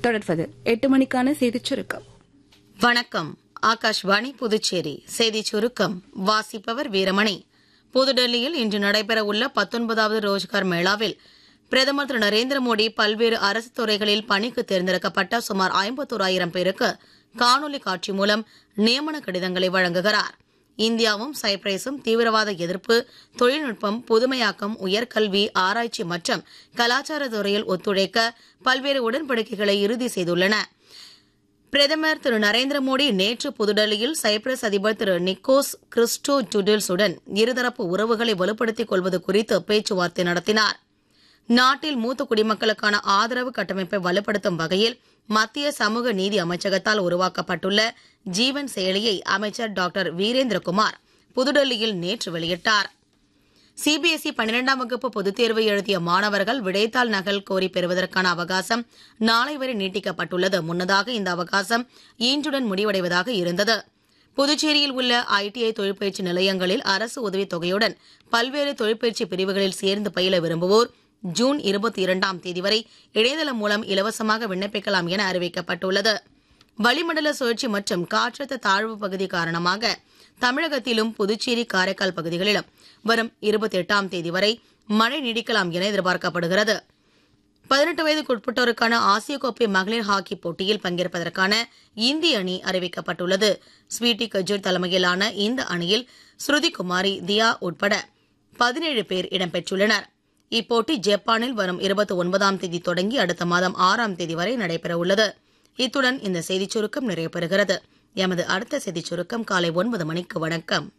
தொடர்வது எட்டு மணிக்கான செய்திச் சுருக்கம் வணக்கம் ஆகாஷ்வாணி புதுச்சேரி செய்திச் சுருக்கம் வாசிப்பவர் வீரமணி புதுடெல்லியில் இன்று நடைபெறவுள்ள பத்தொன்பதாவது ரோஜ்கார் மேளாவில் பிரதமர் திரு நரேந்திர மோடி பல்வேறு அரசு துறைகளில் பணிக்கு தேர்ந்தெடுக்கப்பட்ட சுமார் ஐம்பத்தோராயிரம் பேருக்கு காணொலி காட்சி மூலம் நியமன கடிதங்களை வழங்குகிறார் இந்தியாவும் சைப்ரஸும் தீவிரவாத எதிர்ப்பு தொழில்நுட்பம் புதுமையாக்கம் உயர்கல்வி ஆராய்ச்சி மற்றும் கலாச்சார துறையில் ஒத்துழைக்க பல்வேறு உடன்படிக்கைகளை இறுதி செய்துள்ளன பிரதமர் திரு நரேந்திர மோடி நேற்று புதுடெல்லியில் சைப்ரஸ் அதிபர் திரு நிக்கோஸ் கிறிஸ்டோ டுடில்ஸுடன் இருதரப்பு உறவுகளை வலுப்படுத்திக் கொள்வது குறித்து பேச்சுவார்த்தை நடத்தினார் நாட்டில் மூத்த குடிமக்களுக்கான ஆதரவு கட்டமைப்பை வலுப்படுத்தும் வகையில் மத்திய சமூக நீதி அமைச்சகத்தால் உருவாக்கப்பட்டுள்ள ஜீவன் செயலியை அமைச்சர் டாக்டர் வீரேந்திரகுமார் புதுடெல்லியில் நேற்று வெளியிட்டார் சிபிஎஸ்இ பன்னிரெண்டாம் வகுப்பு பொதுத் தேர்வை எழுதிய மாணவர்கள் விடைத்தாள் நகல் கோரி பெறுவதற்கான அவகாசம் நாளை வரை நீட்டிக்கப்பட்டுள்ளது முன்னதாக இந்த அவகாசம் இன்றுடன் முடிவடைவதாக இருந்தது புதுச்சேரியில் உள்ள ஐடிஐ தொழிற்பயிற்சி நிலையங்களில் அரசு உதவித் தொகையுடன் பல்வேறு தொழிற்பயிற்சி பிரிவுகளில் சேர்ந்து பயில விரும்புவோர் ஜூன் இருபத்தி இரண்டாம் தேதி வரை இணையதளம் மூலம் இலவசமாக விண்ணப்பிக்கலாம் என அறிவிக்கப்பட்டுள்ளது வளிமண்டல சுழற்சி மற்றும் காற்றழுத்த தாழ்வு பகுதி காரணமாக தமிழகத்திலும் புதுச்சேரி காரைக்கால் பகுதிகளிலும் வரும் இருபத்தி எட்டாம் தேதி வரை மழை நீடிக்கலாம் என எதிர்பார்க்கப்படுகிறது பதினெட்டு வயதுக்குட்பட்டோருக்கான ஆசிய கோப்பை மகளிர் ஹாக்கி போட்டியில் பங்கேற்பதற்கான இந்திய அணி அறிவிக்கப்பட்டுள்ளது ஸ்வீட்டி கஜூர் தலைமையிலான இந்த அணியில் ஸ்ருதி குமாரி தியா உட்பட பதினேழு பேர் இடம்பெற்றுள்ளனர் இப்போட்டி ஜப்பானில் வரும் இருபத்தி ஒன்பதாம் தேதி தொடங்கி அடுத்த மாதம் ஆறாம் தேதி வரை நடைபெறவுள்ளது இத்துடன் இந்த செய்திச் சுருக்கம் நிறைவு பெறுகிறது எமது அடுத்த செய்திச் சுருக்கம் காலை ஒன்பது மணிக்கு வணக்கம்